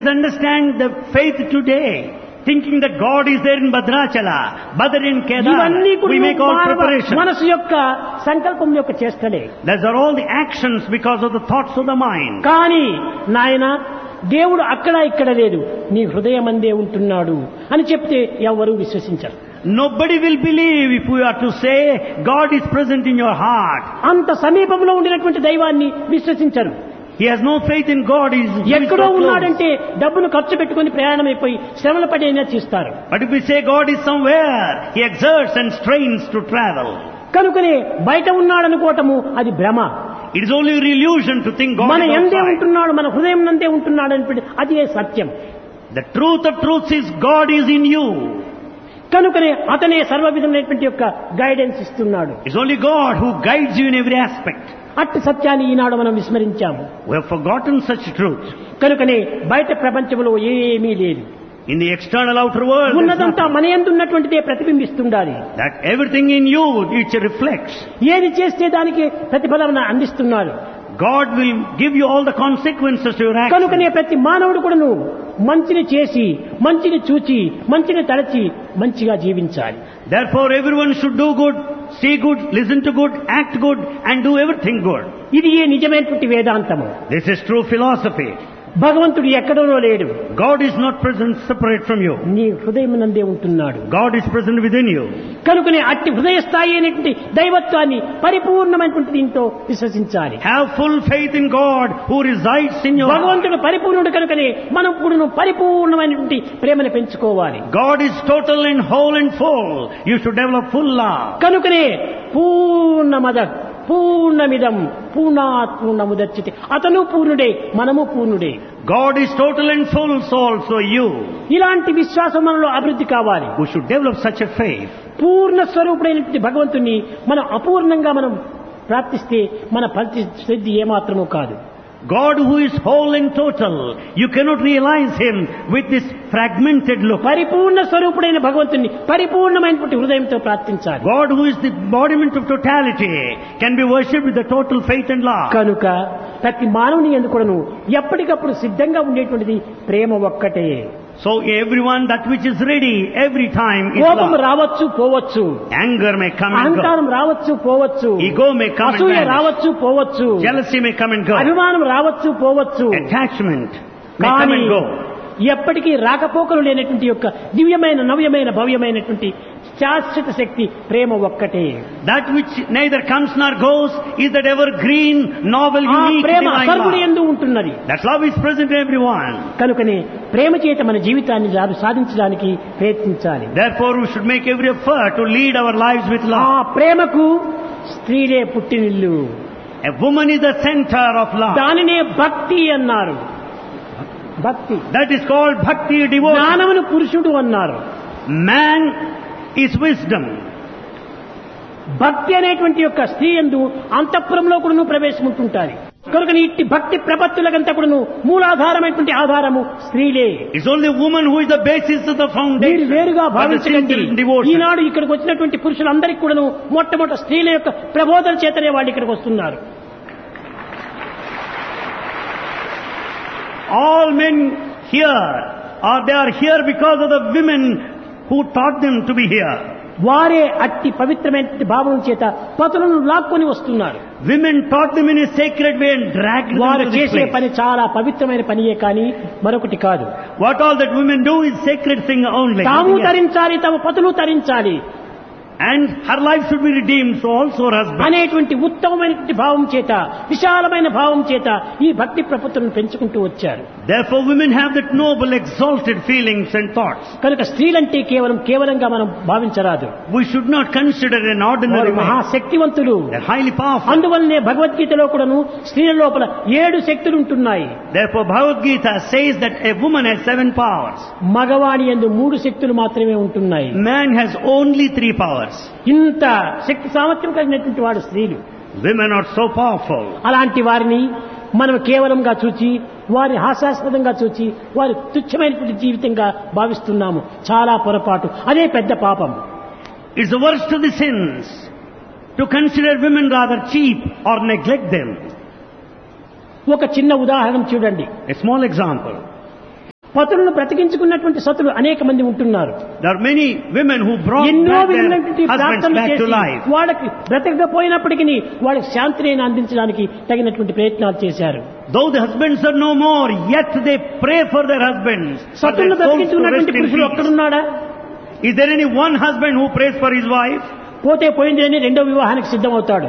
understand the faith today, thinking that God is there in Bhadrachala, Badr in ఇవన్నీ Kedar. We make కూడా all మానవ preparation. మనసు యొక్క సంకల్పం యొక్క చేష్టలే Those are all the actions because of the thoughts of the mind. కానీ నాయన దేవుడు అక్కడ ఇక్కడ లేదు నీ హృదయం అందే ఉంటున్నాడు అని చెప్తే ఎవరు విశ్వసించరు Nobody will believe if we are to say God is present in your heart. అంత సమీపంలో ఉండినటువంటి దైవాన్ని విశ్వసించరు He has no faith in God. He is, he is ఎక్కడో so close. ఉన్నాడంటే డబ్బును ఖర్చు పెట్టుకుని ప్రయాణమైపోయి శ్రమల పడైనా చేస్తారు But if we say God is somewhere, He exerts and strains to travel. కనుకనే బయట ఉన్నాడనుకోవటము అది భ్రమ It is only an illusion to think God మన is ఎందే outside. ఉంటున్నాడు మన హృదయం నందే ఉంటున్నాడు అని అది సత్యం The truth of truths is God is in you. కనుకనే అతనే సర్వ విధమైనటువంటి యొక్క గైడెన్స్ ఇస్తున్నాడు It's only God who guides you in every aspect. అట్టి సత్యాన్ని ఈనాడు మనం విస్మరించాము We have forgotten such truth. కనుకనే బయట ప్రపంచంలో ఏమీ లేదు In the external outer world, there's ఉన్నదంతా nothing. మన ఎందున్నటువంటిదే ప్రతిబింబిస్తుండాలి that everything in you which reflects. ఏది చేస్తే దానికి ప్రతిఫలం అందిస్తున్నాడు God will give you all the consequences to your కనుకనే actions. ప్రతి మానవుడు కూడాను మంచిని చేసి మంచిని చూచి మంచిని తలచి మంచిగా జీవించాలి Therefore, everyone should do good, see good, listen to good, act good, and do everything good. ఇది ఏ నిజమైనటువంటి వేదాంతము This is true philosophy. భగవంతుడు ఎక్కడనో లేడు God is not present separate from you. నీ హృదయం నందే ఉంటున్నాడు God is present within you. కనుకనే అట్టి హృదయ స్థాయి అయినటువంటి దైవత్వాన్ని పరిపూర్ణమైనటువంటి దీంతో విశ్వసించాలి Have full faith in God who resides in your heart. భగవంతుడు పరిపూర్ణుడు కనుకనే మనం కూడా పరిపూర్ణమైనటువంటి ప్రేమను పెంచుకోవాలి God is total and whole and full. You should develop full love. కనుకనే పూర్ణమద పూర్ణమిదం పూర్ణాత్ పూర్ణముదచ్చితే అతను పూర్ణుడే మనము పూర్ణుడే God is total and full, so also you. ఇలాంటి విశ్వాసం మనలో అభివృద్ధి కావాలి We should develop such a faith. పూర్ణ స్వరూపుడైనటువంటి భగవంతుణ్ణి మనం అపూర్ణంగా మనం ప్రార్థిస్తే మన పరిస్థితి ఏమాత్రమూ కాదు God who is whole and total, you cannot realize Him with this fragmented look. పరిపూర్ణ స్వరూపుడైన భగవంతుణ్ణి పరిపూర్ణమైనటువంటి హృదయంతో ప్రార్థించాలి God who is the embodiment of totality can be worshipped with the total faith and love. కనుక ప్రతి మానవుని ఎందుకును ఎప్పటికప్పుడు సిద్ధంగా ఉండేటువంటిది ప్రేమ ఒక్కటే So everyone, that which is ready every time is కోపం love. రావచ్చు పోవచ్చు Anger may come and go. అహంకారం రావచ్చు పోవచ్చు Ego may come and అసూయ vanish. రావచ్చు పోవచ్చు Jealousy may come and go. అభిమానం రావచ్చు పోవచ్చు Attachment may come కానీ and go. ఎప్పటికీ రాకపోకలు లేనటువంటి యొక్క దివ్యమైన నవ్యమైన భవ్యమైనటువంటి శాశ్వత శక్తి ప్రేమ ఒక్కటే That which neither comes nor goes is that evergreen, novel, ఆ unique, ప్రేమ divine సర్వుని love. ఎందు ఉంటున్నది That love is present in everyone. కనుకనే ప్రేమ చేత మన జీవితాన్ని జా- సాధించడానికి ప్రయత్నించాలి Therefore, we should make every effort to lead our lives with ఆ love. ప్రేమకు స్త్రీలే పుట్టినిల్లు A woman is the center of love. దానినే భక్తి అన్నారు భక్తి That is called bhakti devotion. జ్ఞానమును పురుషుడు అన్నారు Man is wisdom. భక్తి అనేటువంటి యొక్క స్త్రీ ఎందు అంతఃపురంలో కూడా ప్రవేశం ఉంటుంటారు కనుక ఇట్టి భక్తి ప్రపత్తులకంతా కూడా మూలాధారమైనటువంటి ఆధారము స్త్రీలే It's only woman who is the basis of the మీరు foundation. వేరుగా of the భావించకండి sincere devotion. ఈనాడు ఇక్కడికి వచ్చినటువంటి పురుషులందరికీ కూడాను మొట్టమొదటి స్త్రీల యొక్క ప్రబోధన చేతనే వాళ్ళు ఇక్కడికి వస్తున్నారు All men here are they are here because of the women who taught them to be here. వారే అట్టి పవిత్రమైన భావం చేత పతులను లాక్కొని వస్తున్నారు Women taught them in a sacred way and dragged them వారు to this చేసే place. పని చాలా పవిత్రమైన పనియే కానీ మరొకటి కాదు What all that women do is sacred thing only. తాము nothing else. తరించాలి తమ పతులు తరించాలి And her life should be redeemed, so also her husband. అనేటువంటి ఉత్తమమైనటువంటి భావం చేత విశాలమైన భావం చేత ఈ భక్తి ప్రపత్తులను పెంచుకుంటూ వచ్చారు Therefore, women have that noble, exalted feelings and thoughts. కనుక స్త్రీలంటే కేవలం కేవలంగా మనం భావించరాదు We should not consider an వారు ordinary man. మహాశక్తివంతులు They're highly powerful. అందువల్లనే భగవద్గీతలో కూడాను స్త్రీల లోపల ఏడు శక్తులు ఉంటున్నాయి Therefore, Bhagavad Gita says that a woman has seven powers. మగవాణి ఎందు మూడు శక్తులు మాత్రమే ఉంటున్నాయి Man has only three powers. ఇంత శక్తి సామర్థ్యం కలిగినటువంటి వాడు స్త్రీలు Women are so powerful. అలాంటి వారిని మనం కేవలంగా చూచి వారి హాస్యాస్పదంగా చూచి వారి తుచ్చమైనటువంటి జీవితంగా భావిస్తున్నాము చాలా పొరపాటు అదే పెద్ద పాపం It's the worst of the sins to consider women rather cheap or neglect them. ఒక చిన్న ఉదాహరణ చూడండి A small example. పతులను బ్రతికించుకున్నటువంటి సతులు అనేక మంది ఉంటున్నారు There are many women who brought ఎన్నో back their విధమైనటువంటి husbands ప్రార్థనలు back to చేసి life. వాళ్ళకి బ్రతకకపోయినప్పటికీ వాళ్ళకి శాంతిని అందించడానికి తగినటువంటి ప్రయత్నాలు చేశారు Though the husbands are no more, yet they pray for their husbands. For their సతులను souls to rest బ్రతికించుకున్నటువంటి in పురుషులు peace. ఒక్కడున్నాడా Is there any one husband who prays for his wife? పోతే పోయింది అని రెండో వివాహానికి సిద్ధమవుతాడు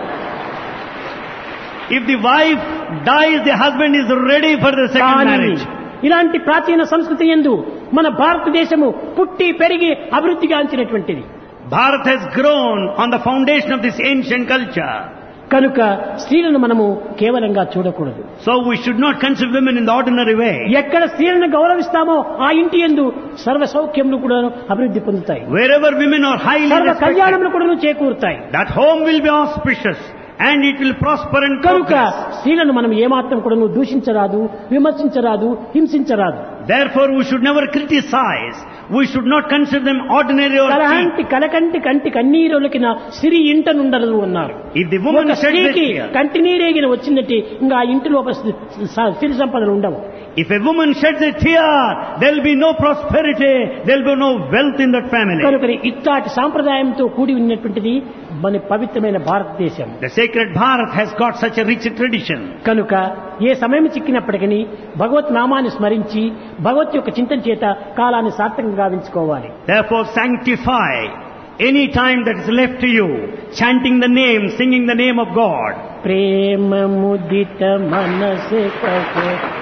If the wife dies, the husband is ready for the second కానీ marriage. ఇలాంటి ప్రాచీన సంస్కృతి ఎందు మన భారతదేశము పుట్టి పెరిగి అభివృద్ధిగాంచినటువంటిది Bharat has grown on the foundation of this ancient culture. కనుక స్త్రీలను మనము కేవలంగా చూడకూడదు So we should not consider women in the ordinary way. ఎక్కడ స్త్రీలను గౌరవిస్తామో ఆ ఇంటి ఎందు సర్వ సౌఖ్యములు కూడా అభివృద్ధి పొందుతాయి Wherever women are highly సర్వ respected, కళ్యాణములు కూడా చేకూరుతాయి that home will be auspicious and it will prosper and కనుక progress. స్త్రీలను మనం ఏమాత్రం కూడా దూషించరాదు విమర్శించరాదు హింసించరాదు Therefore we should never criticize. We should not consider them ordinary or cheap. కలహంటి కలకంటి కంటి కన్నీరులకిన సిరి ఇంట నుండదు అన్నారు If the woman ఒక sheds a స్త్రీకి tear, కంటి నీరేగిన వచ్చిందంటే ఇంకా ఆ ఇంటి లోపల సి- స- సిరి సంపదలు ఉండవు if a woman sheds a tear, there will be no prosperity, there will be no wealth in that family. కనుక ఇట్లాంటి సాంప్రదాయంతో కూడి ఉన్నటువంటిది మన పవిత్రమైన భారతదేశం The sacred Bharat has got such a rich tradition. కనుక ఏ సమయం చిక్కినప్పటికీ భగవత్ నామాన్ని స్మరించి భగవత్ యొక్క చింతన చేత కాలాన్ని సార్థకంగా గావించుకోవాలి Therefore sanctify any time that is left to you, chanting the name, singing the name of God. ప్రేమ ముదిత మనసే